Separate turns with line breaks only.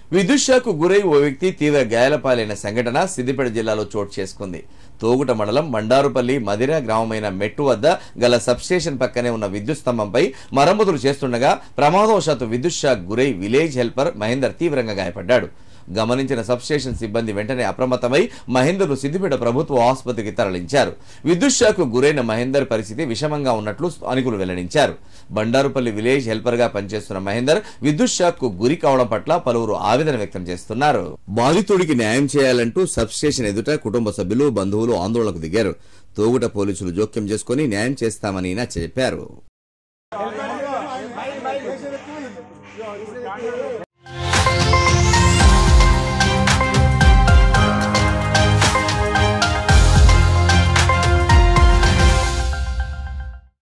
విద్యుత్ షాకు గురై ఓ వ్యక్తి తీవ్ర గాయాలపాలైన సంఘటన సిద్దిపేట జిల్లాలో చోటు చేసుకుంది తోగుట మండలం బండారుపల్లి మదిర గ్రామమైన మెట్టు వద్ద గల సబ్స్టేషన్ పక్కనే ఉన్న విద్యుత్ స్తంభంపై మరమ్మతులు చేస్తుండగా ప్రమాదవశాత్తు విద్యుత్ షాక్ గురై విలేజ్ హెల్పర్ మహేందర్ తీవ్రంగా గాయపడ్డాడు గమనించిన సబ్స్టేషన్ సిబ్బంది వెంటనే అప్రమత్తమై మహేందర్ను సిద్దిపేట ప్రభుత్వ ఆసుపత్రికి తరలించారు విద్యుత్ షాక్ గురైన మహేందర్ పరిస్థితి విషమంగా ఉన్నట్లు స్థానికులు వెల్లడించారు బండారుపల్లి విలేజ్ హెల్పర్ గా పనిచేస్తున్న మహేందర్ విద్యుత్ షాక్ కు గురి కావడం పట్ల పలువురు ఆవేదన వ్యక్తం చేస్తున్నారు బాధితుడికి న్యాయం చేయాలంటూ సబ్స్టేషన్ ఎదుట కుటుంబ సభ్యులు బంధువులు ఆందోళనకు దిగారు తోగుట పోలీసులు జోక్యం చేసుకుని న్యాయం చేస్తామని నచ్చ చెప్పారు